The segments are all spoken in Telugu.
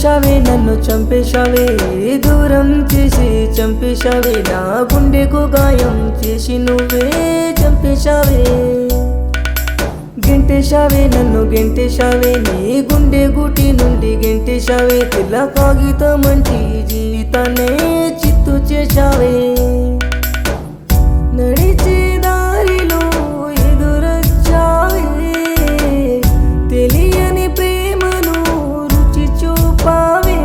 చంపేశావే నన్ను చంపేశావే దూరం చేసి చంపేశావే నా గుండెకు గాయం చేసి నువ్వే చంపేశావే గెంటేశావే నన్ను గెంటేశావే నీ గుండె గుటి నుండి గెంటేశావే తెల్ల కాగితమంటి జీవితాన్నే చిత్తు చేశావే నడిచే దారిలో ఎదురొచ్చావే తెలియని ప్రేమను రుచి చూపావే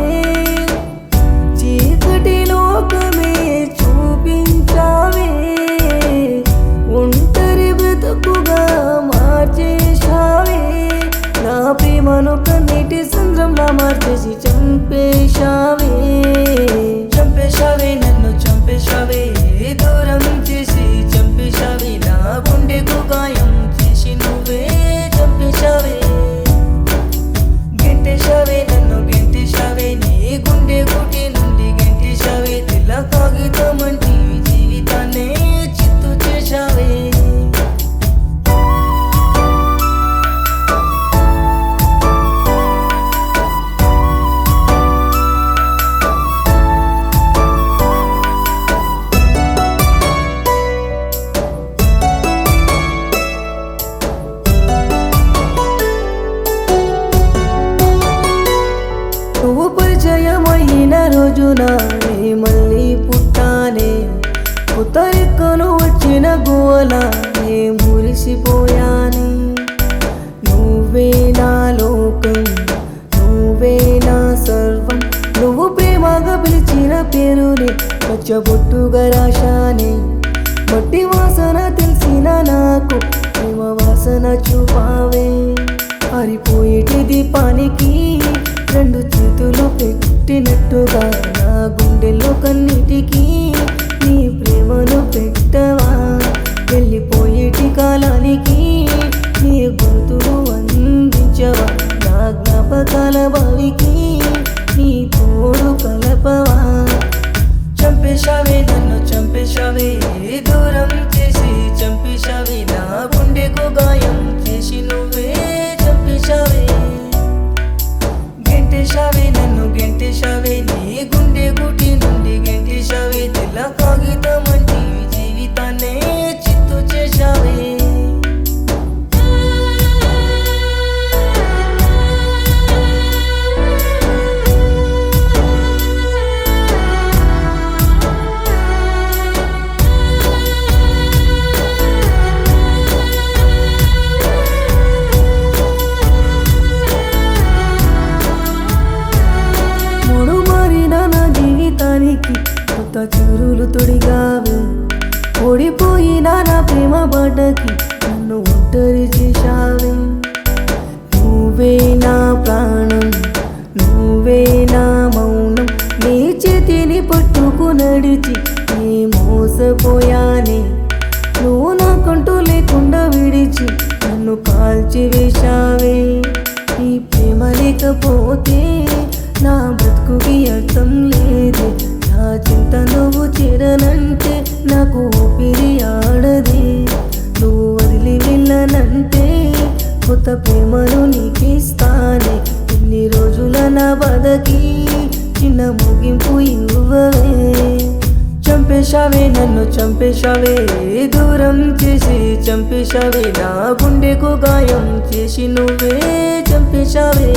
చీకటి లోకమే చూపించావే ఒంటరి బ్రతుకుగా మార్చేశావే నా ప్రేమను కన్నీటి సంద్రంలా మార్చేసి చంపేశావే చంపేశావే నన్ను చంపేశావే దూరం చేసి చంపేశావే నా గుండెకు గాయం చేసి నువ్వే చంపేశావే గెంటేశావే నన్ను గెంటేశావే నీ గుండె గుటి నుండి గెంటేశావే తెల్ల కాగితమంటి జీవితాన్నే చిత్తు చేశావే నువ్వు పరిచయమైన రోజున నే మళ్ళీ పుట్టానే కొత్త రెక్కలు వచ్చిన గోల నే మురిసిపోయానే నువ్వే నా లోకం నువ్వే నా సర్వం నువ్వు ప్రేమగా పిలిచిన పేరుని పచ్చబొట్టుగా రాశానే మట్టి వాసన తెలిసిన నాకు ప్రేమ వాసన చూపావే ఆరిపోయేటి దీపానికి రెండు చేతులు పెట్టినట్టుగా నా గుండెల్లో కన్నిటికి నీ ప్రేమను పెట్టవా వెళ్ళిపోయేటి కాలానికి నీ గొంతును అందించవా నా జ్ఞాపకాల బావికి నీ తోడు కలపవా చంపేశావే నన్ను చంపేశావే దూరం చేసి చంపేశావే నా గుండెకు గాయం చేసి నువ్వే చంపేశావే గెంటేశావే నన్ను గెంటేశావే నీ గుండె గుటి నుండి గెంటేశావే తెల్ల కాగితమంటి జీవితాన్నే చిత్తు చేశావే మూడు మారిన నా జీవితానికి కొత్త చెరువులు తొడిగావే ఓడిపోయిన నా ప్రేమ బాటకి నన్ను ఒంటరి చేశావే నువ్వే నా ప్రాణం నువ్వే నా మౌనం నీ చేతిని పట్టుకు నడిచి నీ మోసపోయానే నువ్వు నాకంటూ లేకుండా విడిచి నన్ను కాల్చి వేశావే ఈ ప్రేమ లేకపోతే నా బ్రతుకుకి అర్థం లేదు నా చింత నువ్వు చేరనంటే నాకు ఊపిరి ఆడదే నువ్వు వదిలి వెళ్ళనంటే కొత్త ప్రేమను నీకిస్తానే ఇన్ని రోజుల నా బాధకి చిన్న ముగింపు ఇవ్వవే చంపేశావే నన్ను చంపేశావే దూరం చేసి చంపేశావే నా గుండెకు గాయం చేసి నువ్వే చంపేశావే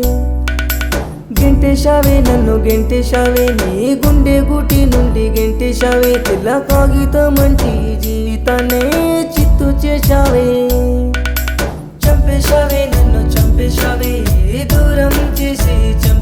గెంటేశావే నన్ను గెంటేశావే నీ గుండె గుటి నుండి గెంటేశావే తెల్ల కాగితమంటి జీవితాన్నే చిత్తు చేశావే చంపేశావే నన్ను చంపేశావే దూరం చేసి చంపేశావే